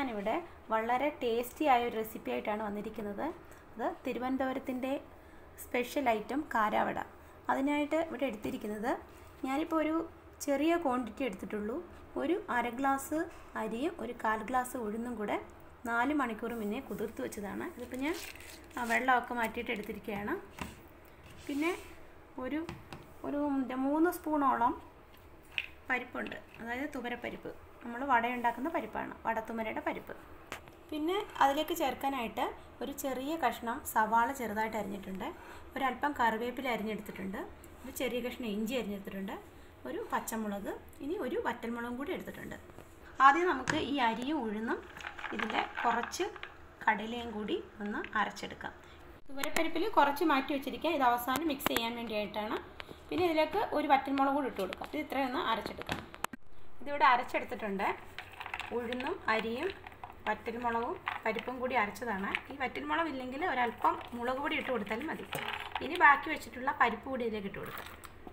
ഞാനിവിടെ വളരെ ടേസ്റ്റി ആയ ഒരു റെസിപ്പി ആയിട്ടാണ് വന്നിരിക്കുന്നത് അത് തിരുവനന്തപുരത്തിൻ്റെ സ്പെഷ്യൽ ഐറ്റം കാരാവട അതിനായിട്ട് ഇവിടെ എടുത്തിരിക്കുന്നത് ഞാനിപ്പോൾ ഒരു ചെറിയ ക്വാണ്ടിറ്റി എടുത്തിട്ടുള്ളൂ ഒരു അര ഗ്ലാസ് അരിയും ഒരു കാൽ ഗ്ലാസ് ഉഴുന്നും കൂടെ നാല് മണിക്കൂർ മുന്നേ കുതിർത്ത് വെച്ചതാണ് ഇതിപ്പോൾ ഞാൻ ആ വെള്ളമൊക്കെ മാറ്റിയിട്ട് എടുത്തിരിക്കുകയാണ് പിന്നെ ഒരു ഒരു മൂന്ന് സ്പൂണോളം പരിപ്പുണ്ട് അതായത് തുവരപ്പരിപ്പ് നമ്മൾ വടയുണ്ടാക്കുന്ന പരിപ്പാണ് വടത്തുമരയുടെ പരിപ്പ് പിന്നെ അതിലേക്ക് ചേർക്കാനായിട്ട് ഒരു ചെറിയ കഷ്ണം സവാള ചെറുതായിട്ട് അരിഞ്ഞിട്ടുണ്ട് ഒരല്പം കറിവേപ്പില അരിഞ്ഞെടുത്തിട്ടുണ്ട് ഒരു ചെറിയ കഷ്ണം ഇഞ്ചി അരിഞ്ഞെടുത്തിട്ടുണ്ട് ഒരു പച്ചമുളക് ഇനി ഒരു വറ്റൽമുളകും കൂടി എടുത്തിട്ടുണ്ട് ആദ്യം നമുക്ക് ഈ അരിയും ഉഴുന്നും ഇതിൻ്റെ കുറച്ച് കടലയും കൂടി ഒന്ന് അരച്ചെടുക്കാം തുവരപ്പരിപ്പിൽ കുറച്ച് മാറ്റി വെച്ചിരിക്കുക ഇത് അവസാനം മിക്സ് ചെയ്യാൻ വേണ്ടിയിട്ടാണ് പിന്നെ ഇതിലേക്ക് ഒരു വറ്റൽമുളക് കൂടി ഇട്ട് കൊടുക്കാം ഇത് ഇത്രയൊന്ന് അരച്ചെടുക്കാം ഇതിവിടെ അരച്ചെടുത്തിട്ടുണ്ട് ഉഴുന്നും അരിയും വറ്റൽമുളകും പരിപ്പും കൂടി അരച്ചതാണ് ഈ വറ്റൽമുളക് ഇല്ലെങ്കിൽ ഒരല്പം മുളക് പൊടി ഇട്ട് കൊടുത്താലും മതി ഇനി ബാക്കി വെച്ചിട്ടുള്ള പരിപ്പ് കൂടി ഇതിലേക്ക് ഇട്ട് കൊടുക്കാം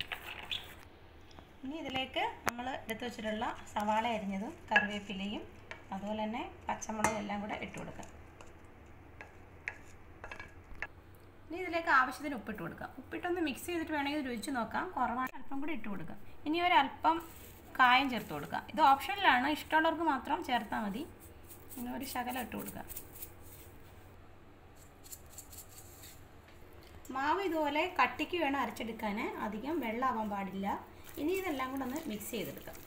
ഇനി ഇതിലേക്ക് നമ്മൾ എടുത്ത് വെച്ചിട്ടുള്ള സവാള അരിഞ്ഞതും കറിവേപ്പിലയും അതുപോലെ തന്നെ പച്ചമുളകും എല്ലാം കൂടെ ഇട്ട് കൊടുക്കാം ഇനി ഇതിലേക്ക് ആവശ്യത്തിന് ഉപ്പിട്ട് കൊടുക്കാം ഉപ്പിട്ടൊന്ന് മിക്സ് ചെയ്തിട്ട് വേണമെങ്കിൽ രുചിച്ച് നോക്കാം കുറവാണ് അല്പം കൂടി ഇട്ട് കൊടുക്കാം ഇനി ഒരല്പം കായം ചേർത്ത് കൊടുക്കാം ഇത് ഓപ്ഷനിലാണ് ഇഷ്ടമുള്ളവർക്ക് മാത്രം ചേർത്താൽ മതി ഇനി ഒരു ശകലം ഇട്ട് കൊടുക്കാം മാവ് ഇതുപോലെ കട്ടിക്ക് വേണം അരച്ചെടുക്കാൻ അധികം വെള്ളമാവാൻ പാടില്ല ഇനി ഇതെല്ലാം കൂടെ ഒന്ന് മിക്സ് ചെയ്തെടുക്കാം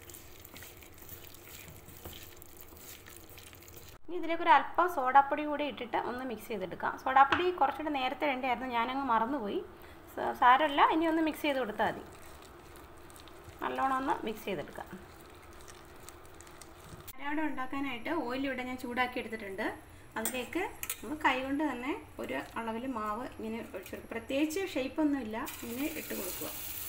ഇനി ഇതിലേക്ക് ഒരു അല്പം സോഡാപ്പൊടി കൂടി ഇട്ടിട്ട് ഒന്ന് മിക്സ് ചെയ്തെടുക്കാം സോഡാപ്പൊടി കുറച്ചുകൂടി നേരത്തെ വേണ്ടിയായിരുന്നു ഞാനങ്ങ് മറന്നുപോയി സാരമില്ല ഇനി ഒന്ന് മിക്സ് ചെയ്ത് കൊടുത്താൽ മതി നല്ലോണം ഒന്ന് മിക്സ് ചെയ്തെടുക്കാം അരാട ഉണ്ടാക്കാനായിട്ട് ഓയിൽ ഇവിടെ ഞാൻ ചൂടാക്കി എടുത്തിട്ടുണ്ട് അതിലേക്ക് നമ്മൾ കൈകൊണ്ട് തന്നെ ഒരു അളവിൽ മാവ് ഇങ്ങനെ ഒഴിച്ചെടുക്കും പ്രത്യേകിച്ച് ഷേപ്പൊന്നുമില്ല ഇങ്ങനെ ഇട്ട് കൊടുക്കുക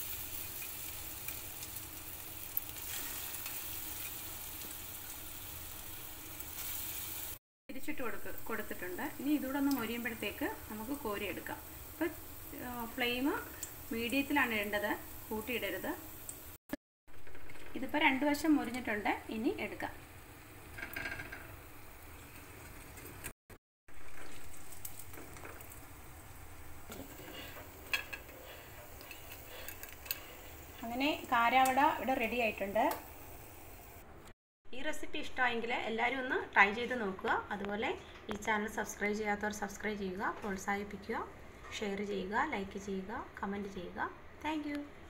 തിരിച്ചിട്ട് കൊടുക്ക കൊടുത്തിട്ടുണ്ട് ഇനി ഇതുകൂടെ ഒന്ന് മൊരിയുമ്പോഴത്തേക്ക് നമുക്ക് കോരിയെടുക്കാം ഇപ്പോൾ ഫ്ലെയിം മീഡിയത്തിലാണ് ഇടേണ്ടത് കൂട്ടിയിടരുത് ഇതിപ്പോൾ രണ്ട് വശം മുറിഞ്ഞിട്ടുണ്ട് ഇനി എടുക്കാം അങ്ങനെ കാരാവട ഇവിടെ റെഡി ആയിട്ടുണ്ട് ഈ റെസിപ്പി ഇഷ്ടമായെങ്കിൽ എല്ലാവരും ഒന്ന് ട്രൈ ചെയ്ത് നോക്കുക അതുപോലെ ഈ ചാനൽ സബ്സ്ക്രൈബ് ചെയ്യാത്തവർ സബ്സ്ക്രൈബ് ചെയ്യുക പ്രോത്സാഹിപ്പിക്കുക ഷെയർ ചെയ്യുക ലൈക്ക് ചെയ്യുക കമൻറ്റ് ചെയ്യുക താങ്ക്